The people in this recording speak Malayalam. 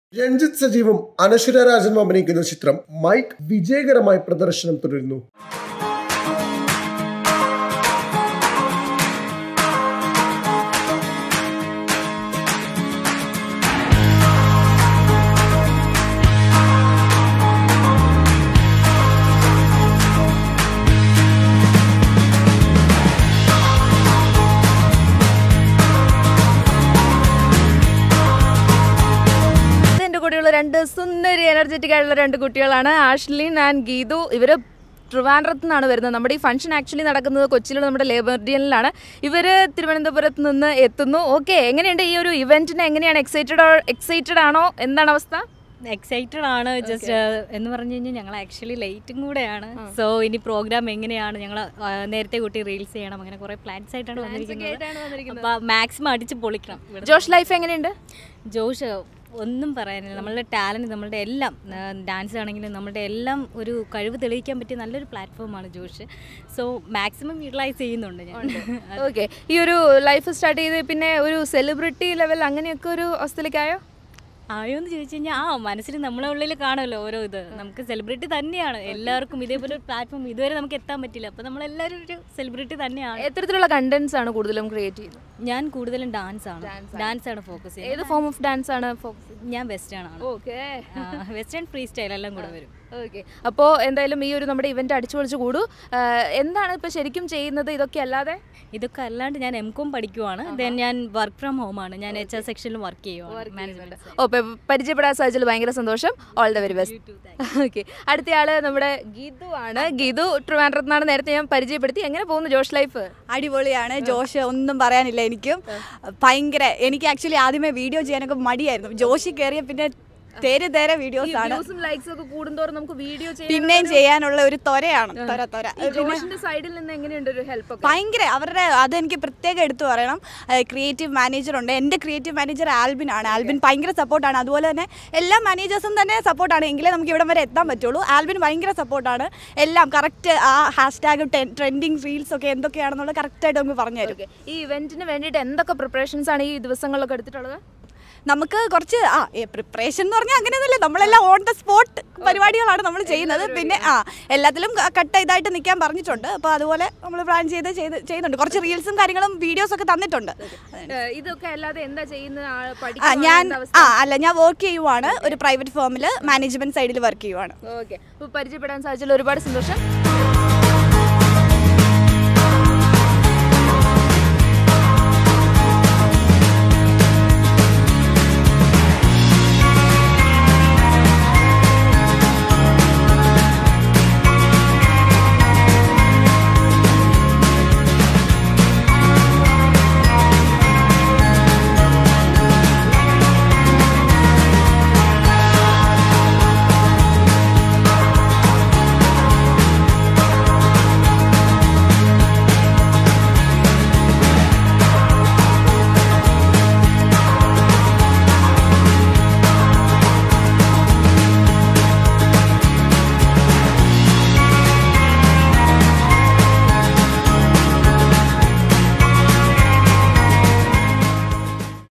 രഞ്ജിത്ത് സജീവും അനശ്വര രാജനും അഭിനയിക്കുന്ന ചിത്രം മൈക്ക് വിജയകരമായി പ്രദർശനം തുടരുന്നു ഇത് എൻ്റെ കൂടെയുള്ള രണ്ട് സുന്ദരി എനർജറ്റിക് ആയിട്ടുള്ള രണ്ട് കുട്ടികളാണ് ആഷ്ലിൻ ആൻഡ് ഗീതു ഇവർ ട്രിവാൻഡ്രത്ത് നിന്നാണ് വരുന്നത് നമ്മുടെ ഈ ഫംഗ്ഷൻ ആക്ച്വലി നടക്കുന്നത് കൊച്ചിയിലുള്ള നമ്മുടെ ലേബർഡിയനിലാണ് ഇവർ തിരുവനന്തപുരത്ത് നിന്ന് എത്തുന്നു ഓക്കെ എങ്ങനെയുണ്ട് ഈ ഒരു ഇവന്റിന് എങ്ങനെയാണ് എക്സൈറ്റഡ് എക്സൈറ്റഡ് ആണോ എന്താണ് അവസ്ഥ എക്സൈറ്റഡ് ആണ് ജസ്റ്റ് എന്ന് പറഞ്ഞു കഴിഞ്ഞാൽ ഞങ്ങൾ ആക്ച്വലി ലേറ്റും കൂടെയാണ് സോ ഇനി പ്രോഗ്രാം എങ്ങനെയാണ് ഞങ്ങൾ നേരത്തെ കൂട്ടി റീൽസ് ചെയ്യണം അങ്ങനെ കുറെ പ്ലാൻസ് ആയിട്ടാണ് വന്നിരിക്കുന്നത് അപ്പോൾ മാക്സിമം അടിച്ച് പൊളിക്കണം ഇവിടെ ജോഷ് ലൈഫ് എങ്ങനെയുണ്ട് ജോഷ് ഒന്നും പറയാനില്ല നമ്മളുടെ ടാലൻറ്റ് നമ്മളുടെ എല്ലാം ഡാൻസ് ആണെങ്കിലും നമ്മളുടെ എല്ലാം ഒരു കഴിവ് തെളിയിക്കാൻ പറ്റിയ നല്ലൊരു പ്ലാറ്റ്ഫോമാണ് ജോഷ് സോ മാക്സിമം യൂട്ടിലൈസ് ചെയ്യുന്നുണ്ട് ഞാൻ ഓക്കെ ഈ ഒരു ലൈഫ് സ്റ്റാർട്ട് ചെയ്ത് പിന്നെ ഒരു സെലിബ്രിറ്റി ലെവൽ അങ്ങനെയൊക്കെ ഒരു അവസ്ഥയിലേക്കായോ ആയോ എന്ന് ചോദിച്ചു കഴിഞ്ഞാൽ ആ മനസ്സിൽ നമ്മളെ ഉള്ളിൽ കാണുമല്ലോ ഓരോ ഇത് നമുക്ക് സെലിബ്രിറ്റി തന്നെയാണ് എല്ലാവർക്കും ഇതേപോലെ ഒരു പ്ലാറ്റ്ഫോം ഇതുവരെ നമുക്ക് എത്താൻ പറ്റില്ല അപ്പോൾ നമ്മളെല്ലാവരും ഒരു സെലിബ്രിറ്റി തന്നെയാണ് എത്തരത്തിലുള്ള കണ്ടന്റ്സ് ആണ് കൂടുതലും ക്രിയേറ്റ് ചെയ്യുന്നത് ഞാൻ കൂടുതലും ഡാൻസ് ആണ് ഡാൻസ് ആണ് ഫോക്കസ് ഏത് ചെയ്യുന്നത് ഫോം ഓഫ് ഡാൻസ് ആണ് ഫോക്കസ് ഞാൻ വെസ്റ്റേൺ ആണ് ഓക്കെ വെസ്റ്റേൺ ഫ്രീ സ്റ്റൈൽ എല്ലാം കൂടെ വരും ഓക്കെ അപ്പോൾ എന്തായാലും ഈ ഒരു നമ്മുടെ ഇവന്റ് അടിച്ചു പൊളിച്ച് കൂടൂ ആ, എന്താണ് ഇപ്പോൾ ശരിക്കും ചെയ്യുന്നത് ഇതൊക്കെ അല്ലാതെ ഇതൊക്കെ അല്ലാണ്ട് ഞാൻ എം കോം പഠിക്കുവാണ് ദെൻ ഞാൻ വർക്ക് ഫ്രം ഹോം ആണ് ഞാൻ എച്ച് ആർ സെക്ഷനിൽ വർക്ക് ചെയ്യുവാണ് മാനേജ്മെന്റ് ഓ പ- പരിചയപ്പെടാൻ സാധിച്ചതിൽ ഭയങ്കര സന്തോഷം all the very best okay അടുത്തയാള് നമ്മുടെ ഗീതു ആണ് ഗീതു ട്രിവാൻഡ്രത്ത് നിന്നാണ് നേരത്തെ ഞാൻ പരിചയപ്പെടുത്തി എങ്ങനെ പോകുന്നു ജോഷ് ലൈഫ് അടിപൊളിയാണ് ജോഷ് ഒന്നും പറയാനില്ല എനിക്കും ഭയങ്കര എനിക്ക് ആക്ച്വലി ആദ്യമേ വീഡിയോ ചെയ്യാനൊക്കെ മടിയായിരുന്നു ജോഷി കയറിയ പിന്നെ തേരെ തേരെ വീഡിയോസ് ആണ് വ്യൂസും ലൈക്സും ഒക്കെ കൂടുന്തോറും നമുക്ക് വീഡിയോ പിന്നെയും ചെയ്യാനുള്ള ഒരു ത്വരയാണ് ത്വര ത്വര ജോഷിന്റെ സൈഡിൽ നിന്ന് എങ്ങനെയുണ്ട് ഒരു ഹെൽപ്പ് ഒക്കെ ഭയങ്കര അവരുടെ അതെനിക്ക് പ്രത്യേകം എടുത്തു പറയണം ക്രിയേറ്റീവ് മാനേജർ ഉണ്ട് എൻ്റെ ക്രിയേറ്റീവ് മാനേജർ ആൽബിൻ ആണ് ആൽബിൻ ഭയങ്കര സപ്പോർട്ടാണ് അതുപോലെ തന്നെ എല്ലാ മാനേജേഴ്സും തന്നെ സപ്പോർട്ടാണ് എങ്കിലേ നമുക്ക് ഇവിടം വരെ എത്താൻ പറ്റുള്ളൂ ആൽബിൻ ഭയങ്കര സപ്പോർട്ടാണ് എല്ലാം കറക്റ്റ് ആ ഹാഷ്ടാഗ് ട്രെൻഡിങ് റീൽസ് ഒക്കെ എന്തൊക്കെയാണെന്നുള്ളത് കറക്റ്റായിട്ട് നമുക്ക് പറഞ്ഞു തരും Okay. ഈ ഇവന്റിന് വേണ്ടിയിട്ട് എന്തൊക്കെ പ്രിപ്പറേഷൻസ് ആണ് ഈ ദിവസങ്ങളിലൊക്കെ എടുത്തിട്ടുള്ളത് നമുക്ക് കുറച്ച് ആ പ്രിപ്പറേഷൻ എന്ന് പറഞ്ഞാൽ അങ്ങനെയൊന്നുമില്ല നമ്മളെല്ലാം ഓൺ ദ സ്പോട്ട് പരിപാടികളാണ് നമ്മൾ ചെയ്യുന്നത് പിന്നെ ആ എല്ലാത്തിലും കട്ട് ഇതായിട്ട് നിൽക്കാൻ പറഞ്ഞിട്ടുണ്ട് അപ്പോൾ അതുപോലെ നമ്മൾ പ്ലാൻ ചെയ്ത് ചെയ്ത് ചെയ്യുന്നുണ്ട് കുറച്ച് റീൽസും കാര്യങ്ങളും വീഡിയോസ് ഒക്കെ തന്നിട്ടുണ്ട് ഏഹ് ഇതൊക്കെ അല്ലാതെ എന്താ ചെയ്യുന്നത് ആ, ആ പഠിക്കുവാണോ? ഞാൻ എന്താ അവസ്ഥ? ആ അല്ല ഞാൻ വർക്ക് ചെയ്യുവാണ് ഒരു പ്രൈവറ്റ് ഫേമിൽ മാനേജ്മെന്റ് സൈഡിൽ വർക്ക് ചെയ്യുവാണ് ഓക്കെ അപ്പോൾ പരിചയപ്പെടാൻ സാധിച്ചതിൽ ഒരുപാട് സന്തോഷം